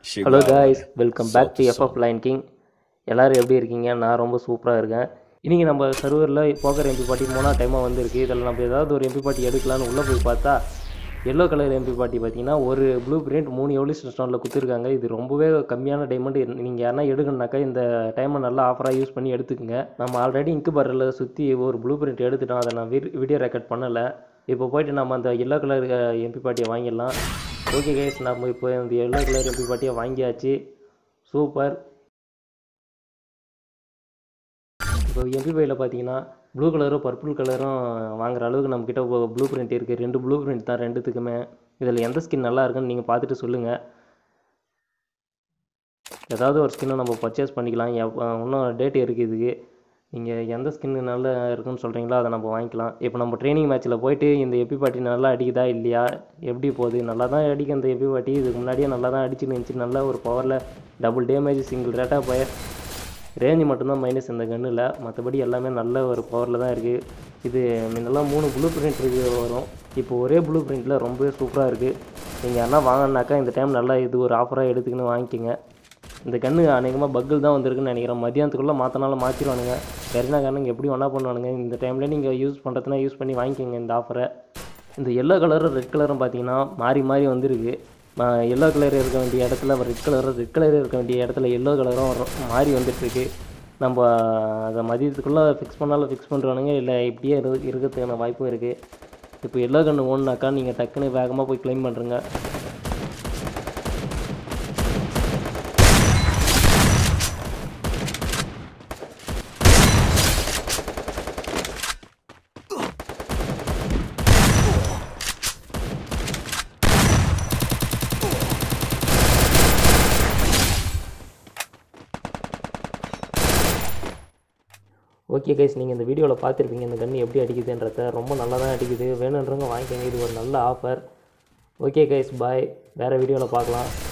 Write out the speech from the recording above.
hello guys welcome back to FF line king எல்லோரும் எப்படி இருக்கீங்க நான் ரொம்ப சூப்பராக இருக்கேன் இன்றைக்கி நம்ம சர்வரில் போக்கர் எம்பி பாட்டி மூணாவது டைமாக வந்திருக்கு இதில் நம்ம ஏதாவது ஒரு எம்பி பாட்டி எடுக்கலான்னு உள்ளே போய் பார்த்தா எல்லோ கலர் எம்பி பாட்டி பார்த்தீங்கன்னா ஒரு ப்ளூ பிரிண்ட் மூணு எவ்வளோ ஸ்டோனில் கொடுத்துருக்காங்க இது ரொம்பவே கம்மியான டைமண்ட் நீங்கள் யாருனா எடுக்கணுனாக்கா இந்த டைமை நல்லா ஆஃபராக யூஸ் பண்ணி எடுத்துக்கங்க நம்ம ஆல்ரெடி இங்கு பரில் சுற்றி ஒரு ப்ளூ பிரிண்ட் எடுத்துட்டோம் அதை நான் வீடியோ ரெக்கார்ட் பண்ணலை இப்போ போயிட்டு நம்ம அந்த எல்லோ கலர் எம்பி பாட்டியை வாங்கிடலாம் ஓகே கைஸ் நம்ம இப்போ இந்த எல்லோ கலர் எம்பி பாட்டியை வாங்கியாச்சு சூப்பர் இப்போ எம்பி பையில் பார்த்தீங்கன்னா ப்ளூ கலரும் பர்பிள் கலரும் வாங்குற அளவுக்கு நம்மக்கிட்ட ப்ளூ பிரிண்ட் இருக்குது ரெண்டு ப்ளூ பிரிண்ட் தான் ரெண்டுத்துக்குமே இதில் எந்த ஸ்கின் நல்லா இருக்குன்னு நீங்கள் பார்த்துட்டு சொல்லுங்கள் ஏதாவது ஒரு ஸ்கின்னை நம்ம பர்ச்சேஸ் பண்ணிக்கலாம் எப்- இன்னும் டேட் இருக்குது இதுக்கு நீங்கள் எந்த ஸ்கின்னு நல்லா இருக்குன்னு சொல்கிறீங்களோ அதை நம்ம வாங்கிக்கலாம் இப்போ நம்ம ட்ரைனிங் மேட்ச்சில் போயிட்டு இந்த எப்பி பாட்டி நல்லா அடிக்குதா இல்லையா எப்படி போகுது நல்லா தான் அடிக்கும் இந்த எப்பி பாட்டி இதுக்கு முன்னாடியே நல்லா தான் அடிச்சுன்னு இருந்துச்சு நல்ல ஒரு பவரில் டபுள் டேமேஜ் சிங்கிள் ரேட்டாக போய் ரேஞ்சு மட்டும்தான் மைனஸ் இந்த கன்னில் மற்றபடி எல்லாமே நல்ல ஒரு பவரில் தான் இருக்குது இது முன்னெல்லாம் மூணு ப்ளூ பிரிண்ட் இருக்கு வரும் இப்போ ஒரே ப்ளூ பிரிண்ட்டில் ரொம்பவே சூப்பராக இருக்குது நீங்கள் யாருன்னா வாங்கினாக்கா இந்த டைம் நல்லா இது ஒரு ஆஃபராக எடுத்துக்கின்னு வாங்கிக்கோங்க இந்த கன்று அநேகமாக பக்கில் தான் வந்திருக்குன்னு நினைக்கிறேன் மதியானத்துக்குள்ளே மாற்றினாலும் மாற்றிடுவானுங்க கரினா கண்ணுங்க எப்படி ஒன்றா பண்ணுவானுங்க இந்த டைம்லேயே நீங்கள் யூஸ் பண்ணுறதுனா யூஸ் பண்ணி வாங்கிக்கோங்க இந்த ஆஃபரை இந்த எல்லோ கலரும் ரெட் கலரும் பார்த்தீங்கன்னா மாறி மாறி வந்திருக்கு எல்லோ கலர் இருக்க வேண்டிய இடத்துல ரெட் கலரும் ரெட் கலர் இருக்க வேண்டிய இடத்துல எல்லோ கலரும் வரும் மாறி வந்துட்டுருக்கு நம்ம அதை மதியத்துக்குள்ளே ஃபிக்ஸ் பண்ணாலும் ஃபிக்ஸ் பண்ணுறானுங்க இல்லை இப்படியே இரு இருக்கிறதுக்கான வாய்ப்பும் இருக்குது இப்போ எல்லோ கன்று ஓடுனாக்கா நீங்கள் டக்குன்னு வேகமாக போய் க்ளைம் பண்ணுறங்க ஓகே கைஸ் நீங்கள் இந்த வீடியோவில் பார்த்துருப்பீங்க இந்த கன்று எப்படி அடிக்குதுன்றத ரொம்ப நல்லா தான் அடிக்குது வேணுன்றவங்க வாங்கிக்கோங்க இது ஒரு நல்ல ஆஃபர் ஓகே கைஸ் பாய் வேறு வீடியோவில் பார்க்கலாம்